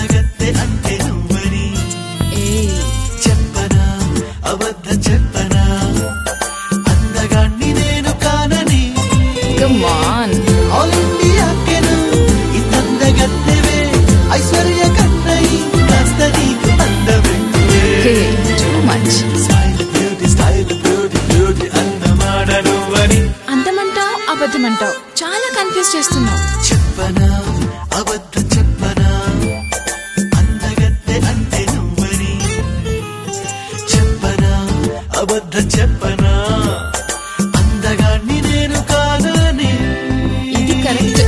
అందగత్తె అంటే నువ్వని ఏయ్ చెప్పనా అబద్ధ చెప్పనా అందగాన్ని నేను కానని కమ్ ఆన్ ఆల్ ఇండియాకెను ఇంతందగత్తెవే ఐశ్వర్య కన్నై కాస్త నీకు అందమెక్కువే hey too much style beauty style beauty beauty అందమాడ నువ్వని అందమంటావు అబద్ధమంటావు చాలా కన్ఫ్యూజ్ చేస్తున్నావు చెప్పనా అబద్ధ చెప్పనా అందగత్తె అంటే నువ్వని చెప్పనా అబద్ధ చెప్పనా అందగాన్ని నేను కాదని ఇది కరెక్ట్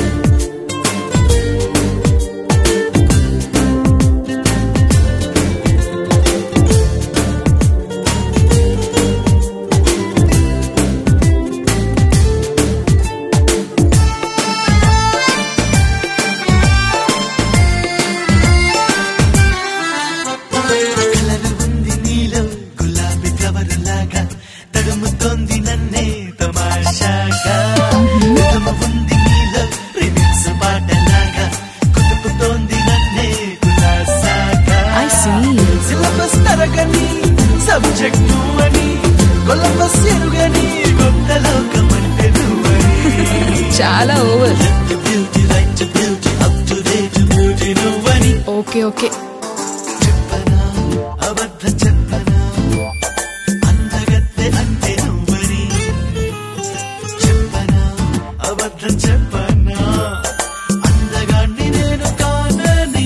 కలరు ఉంది నీలో గులాబీ కవరులాగా తడుముతోంది నన్నే తమాషాగా రిథము ఉంది నీలో రిమిక్స్ పాటలాగా కుతుకుతోంది నన్నే కులాసాగా ఐ సీ సిలబస్ తరగని సబ్జెక్ట్ నువ్వని కొలంబస్ ఎరుగని కొత్త లోకమంటే నువ్వని చాలా over beauty right beauty up to date beauty నువ్వని ఓకే ఓకే చెప్పనా అబద్ధ చెప్పనా అందగత్తె అంటే నువ్వని చెప్పనా అబద్ధం చెప్పనా అందగాన్ని నేను కానని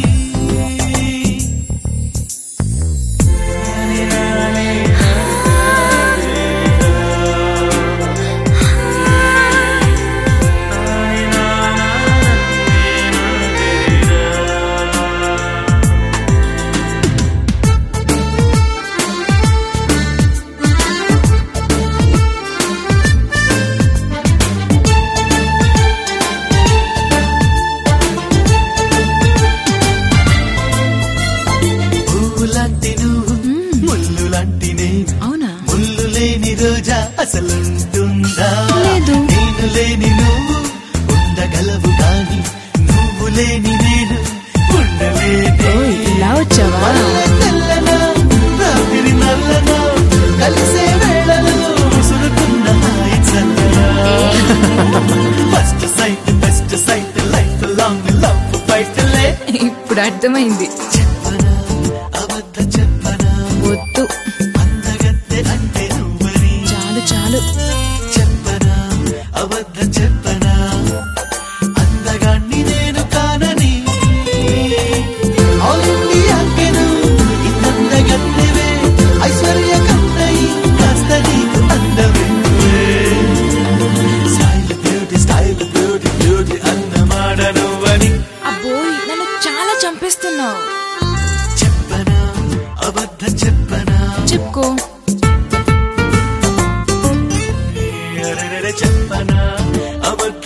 పువ్వు లాంటి నువ్వు ముళ్ళు లాంటి నేను అవునా ముళ్ళు లేని రోజా అసలుంటుందా లేదు. నేను లేని నువ్వు ఉండగలవు కానీ నువ్వు లేని నేను ఉండలేనే ఓయ్ ఇలా వచ్చావా వల్ల తెల్లనా రాత్రి నల్లనా కలిసే వేళలో ముసురుకున్న హాయి చల్లనా first sight best sight life long love ఫైట్లే ఇప్పుడు అర్థమైంది చెప్పనా అబద్ధ చెప్పనా వద్దు అందగత్తె అంటే నువ్వని చాలు చాలు చెప్పనా అబద్ధ చెప్పనా అందగాన్ని నేను కానని ఆల్ ఇండియాకెను ఇంతందగత్తెవే ఐశ్వర్య కన్నై కాస్త నీకు అందమెక్కువే style beauty style beauty beauty అందమాడ నువ్వని అబ్బోయ్ నన్ను చాలా చంపేస్తున్నావు చెప్పనా అబద్ధ చెప్పనా చెప్పుకో అరెరెరె చెప్పనా అబద్ధ